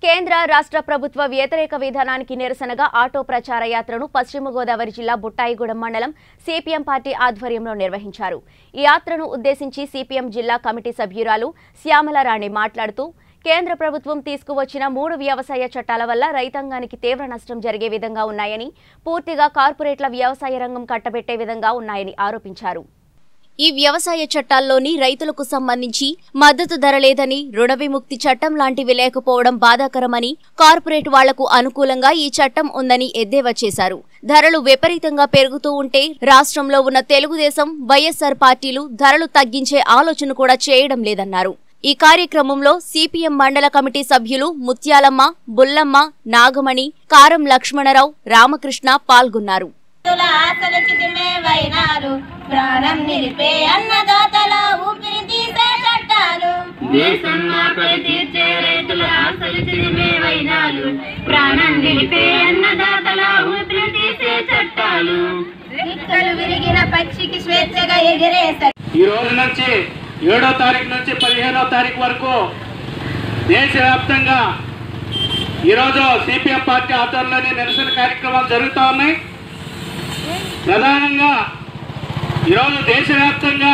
కేంద్ర రాష్ట్ర ప్రభుత్వ వ్యతిరేక విధానానికి నిరసనగా ఆటో ప్రచార యాత్రను పశ్చిమ గోదావరి జిల్లా బుట్టాయిగూడెం మండలం సిపిఎం పార్టీ ఆధ్వర్యంలో నిర్వహించారు ఈ యాత్రను ఉద్దేశించి సిపిఎం జిల్లా కమిటీ సభ్యురాలు శ్యామలారాణి మాట్లాడుతూ కేంద్ర ప్రభుత్వం తీసుకువచ్చిన మూడు వ్యవసాయ చట్టాల వల్ల రైతాంగానికి తీవ్ర నష్టం జరిగే విధంగా ఉన్నాయని పూర్తిగా కార్పొరేట్ల వ్యవసాయ రంగం కట్టబెట్టే విధంగా ఉన్నాయని ఆరోపించారు ఈ వ్యవసాయ చట్టాల్లోని రైతులకు సంబంధించి మద్దతు ధర లేదని రుణ విముక్తి చట్టం లాంటివి లేకపోవడం బాధాకరమని కార్పొరేట్ వాళ్లకు అనుకూలంగా ఈ చట్టం ఉందని ఎద్దేవా చేశారు ధరలు విపరీతంగా పెరుగుతూ ఉంటే రాష్ట్రంలో ఉన్న తెలుగుదేశం వైఎస్సార్ పార్టీలు ధరలు తగ్గించే ఆలోచన కూడా చేయడం లేదన్నారు ఈ కార్యక్రమంలో సిపిఎం మండల కమిటీ సభ్యులు ముత్యాలమ్మ బుల్లమ్మ నాగమణి కారం లక్ష్మణరావు రామకృష్ణ పాల్గొన్నారు రైతుల ఆశల చితిమే వైనాలు ప్రాణం నిలిపే అన్నదాతల ఊపిరి తీసే చట్టాలు దేశం ఆకలి తీర్చే రైతుల ఆశలు చిరిమే వైనాలు ప్రాణం నిలిపే అన్నదాతల ఊపిరి తీసే చట్టాలు రెక్కలు విరిగిన పక్షికి స్వేచ్ఛగా ఎగిరే ఈ రోజు నుంచి ఏడో తారీఖు నుంచి పదిహేనో తారీఖు వరకు దేశవ్యాప్తంగా ఈరోజు సిపిఎం పార్టీ ఆధ్వర్యంలోని నిరసన కార్యక్రమాలు జరుగుతూ ఉన్నాయి ప్రధానంగా ఈరోజు దేశవ్యాప్తంగా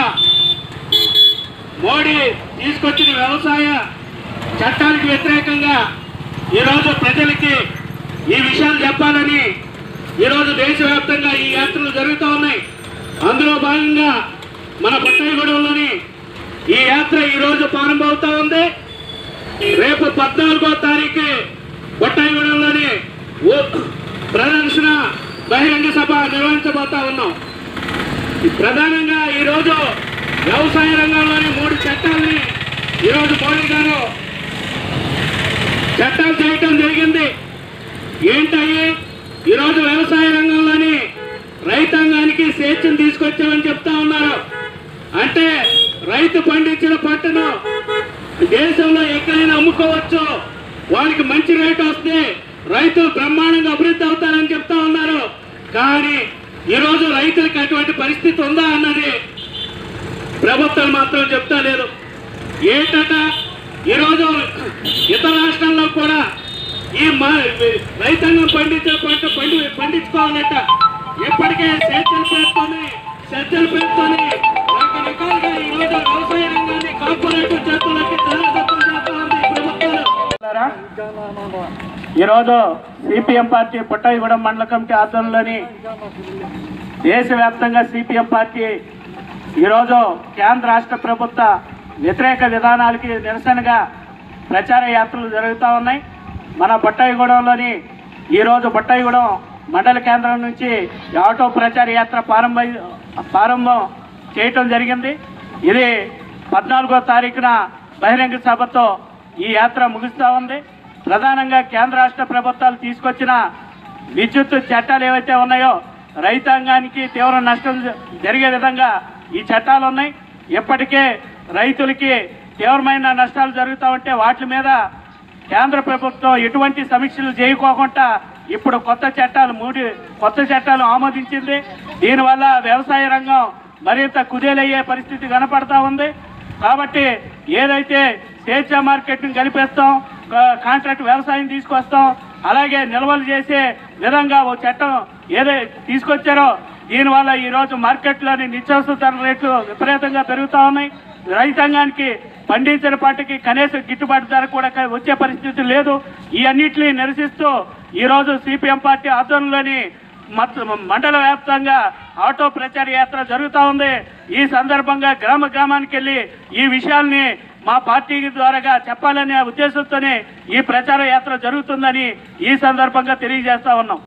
మోడీ తీసుకొచ్చిన వ్యవసాయ చట్టాలకు వ్యతిరేకంగా ఈరోజు ప్రజలకి ఈ విషయాలు చెప్పాలని ఈరోజు దేశవ్యాప్తంగా ఈ యాత్రలు జరుగుతూ ఉన్నాయి అందులో భాగంగా మన బుట్టాయిగూడెంలోని ఈ యాత్ర ఈరోజు ప్రారంభమవుతా ఉంది రేపు పద్నాలుగో తారీఖు బొట్టాయిగూడెంలోని ఓ- ప్రదర్శన బహిరంగ సభ నిర్వహించబోతా ఉన్నాం ఈ ప్రధానంగా ఈరోజు వ్యవసాయ రంగంలోని మూడు చట్టాలని ఈరోజు మోడీ గారు చట్టాలు చేయటం జరిగింది ఏంటయ్యి ఈరోజు వ్యవసాయ రంగంలోని రైతాంగానికి స్వేచ్ఛను తీసుకొచ్చామని చెప్తా ఉన్నారు అంటే రైతు పండించిన పంటను దేశంలో ఎక్కడైనా అమ్ముకోవచ్చు వారికి మంచి రేటు వస్తే రైతులు బ్రహ్మాండంగా అభివృద్ధి అవుతారని చెప్తా ఉన్నారు కానీ ఈరోజు రైతులకు అటువంటి పరిస్థితి ఉందా అన్నది ప్రభుత్వం మాత్రం చెప్తా లేదు ఏంటట ఈరోజు ఇతర రాష్ట్రాల్లో కూడా ఈ మా రైతాంగం పండించే పంట పండి పండించుకోవాలట ఇప్పటికే సేద్యాల పేరుతోనే సజ్జల పేరుతోనే రకరకాలుగా ఈరోజు వ్యవసాయ రంగాన్ని కార్పొరేట్ చేతులకి తెరదత్తం చేస్తా ఉంది ఈ ప్రభుత్వాలు ఈరోజు సిపిఎం పార్టీ పుట్టాయిగూడెం మండల కమిటీ ఆధ్వర్యంలోని దేశవ్యాప్తంగా సిపిఎం పార్టీ ఈరోజు కేంద్ర రాష్ట్ర ప్రభుత్వ వ్యతిరేక విధానాలకి నిరసనగా ప్రచార యాత్రలు జరుగుతూ ఉన్నాయి మన బొట్టాయిగూడెంలోని ఈరోజు బొట్టాయిగూడెం మండల కేంద్రం నుంచి ఈ ఆటో ప్రచార యాత్ర ప్రారంభ ప్రారంభం చేయటం జరిగింది ఇది పద్నాలుగో తారీఖున బహిరంగ సభతో ఈ యాత్ర ముగుస్తూ ఉంది ప్రధానంగా కేంద్ర రాష్ట్ర ప్రభుత్వాలు తీసుకొచ్చిన విద్యుత్ చట్టాలు ఏవైతే ఉన్నాయో రైతాంగానికి తీవ్ర నష్టం జ- జరిగే విధంగా ఈ చట్టాలు ఉన్నాయి ఇప్పటికే రైతులకి తీవ్రమైన నష్టాలు జరుగుతూ ఉంటే వాటి మీద కేంద్ర ప్రభుత్వం ఎటువంటి సమీక్షలు చేయకోకుండా ఇప్పుడు కొత్త చట్టాలు మూడు కొత్త చట్టాలు ఆమోదించింది దీనివల్ల వ్యవసాయ రంగం మరింత కుదేలయ్యే పరిస్థితి కనపడతా ఉంది కాబట్టి ఏదైతే స్వేచ్ఛ మార్కెట్ని కలిపేస్తాం కా- కాంట్రాక్ట్ వ్యవసాయం తీసుకొస్తాం అలాగే నిల్వలు చేసే విధంగా ఓ చట్టం ఏదై తీసుకొచ్చారో దీనివల్ల ఈరోజు మార్కెట్లోని నిత్యావసర ధరల రేట్లు విపరీతంగా పెరుగుతూ ఉన్నాయి రైతాంగానికి పండించిన పంటకి కనీస గిట్టుబాటు ధర కూడా క- వచ్చే పరిస్థితి లేదు ఈ అన్నిటిని నిరసిస్తూ ఈరోజు సిపిఎం పార్టీ ఆధ్వర్యంలోని మొత్తం మండల వ్యాప్తంగా ఆటో ప్రచార యాత్ర జరుగుతూ ఉంది ఈ సందర్భంగా గ్రామ గ్రామానికి వెళ్ళి ఈ విషయాల్ని మా పార్టీ ద్వారాగా చెప్పాలనే ఉద్దేశంతోనే ఈ ప్రచార యాత్ర జరుగుతుందని ఈ సందర్భంగా తెలియజేస్తా ఉన్నాం